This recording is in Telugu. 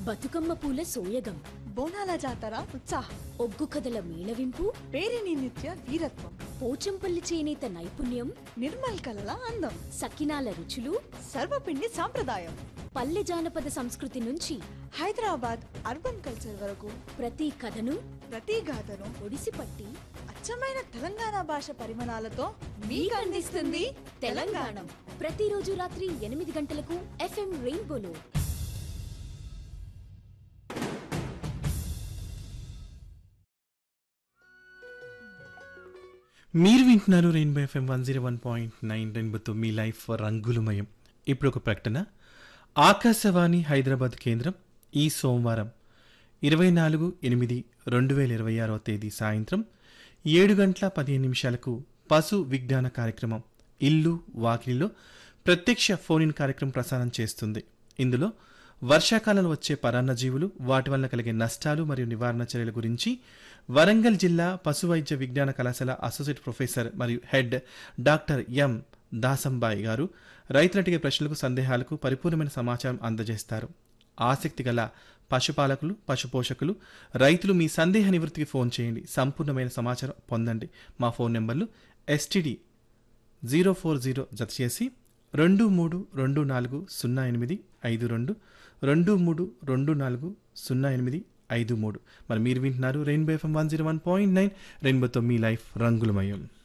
బతుకమ్మ పూల సోయగం బోనాల జాతర ఉత్సాహం ఒగ్గు కథల మేళవింపు పేరిని నిత్య వీరత్వం పోచంపల్లి చేనేత నైపుణ్యం నిర్మల్ కలల అందం సకినాల రుచులు సర్వపిండి సాంప్రదాయం పల్లె జానపద సంస్కృతి నుంచి హైదరాబాద్ అర్బన్ కల్చర్ వరకు ప్రతి కథను ప్రతి గాథను ఒడిసిపట్టి అచ్చమైన తెలంగాణ భాష పరిమాణాలతో మీకు మీకు అందిస్తుంది తెలంగాణ ప్రతిరోజు రాత్రి ఎనిమిది గంటలకు ఎఫ్ఎం రెయిన్బోలో మీరు వింటున్నారు Rainbow FM one zero one point nine రెయిన్బోతో మీ లైఫ్ రంగులమయం ఇప్పుడు ఒక ప్రకటన ఆకాశవాణి హైదరాబాద్ కేంద్రం ఈ సోమవారం ఇరవై నాలుగు ఎనిమిది రెండు వేల ఇరవై ఆరవ తేదీ సాయంత్రం ఏడు గంటల పదిహేను నిమిషాలకు పశు విజ్ఞాన కార్యక్రమం ఇల్లు వాకిలిలో ప్రత్యక్ష ఫోన్ ఇన్ కార్యక్రమం ప్రసారం చేస్తుంది ఇందులో వర్షాకాలంలో వచ్చే పరాన్నజీవులు వాటి వలన కలిగే నష్టాలు మరియు నివారణ చర్యల గురించి వరంగల్ జిల్లా పశు వైద్య విజ్ఞాన కళాశాల అసోసియేట్ ప్రొఫెసర్ మరియు హెడ్ డాక్టర్ ఎం దాసంబాయి గారు రైతులు అడిగే ప్రశ్నలకు సందేహాలకు పరిపూర్ణమైన సమాచారం అందజేస్తారు ఆసక్తి గల పశుపాలకులు పశుపోషకులు రైతులు మీ సందేహ నివృత్తికి ఫోన్ చేయండి సంపూర్ణమైన సమాచారం పొందండి మా ఫోన్ నెంబర్లు ఎస్టీడీ జీరో ఫోర్ జీరో జత చేసి రెండు మూడు రెండు నాలుగు సున్నా ఎనిమిది ఐదు రెండు రెండు మూడు రెండు నాలుగు సున్నా ఎనిమిది ఐదు మూడు మరి మీరు వింటున్నారు Rainbow FM one zero one point nine రెయిన్బోతో మీ లైఫ్ రంగులమయం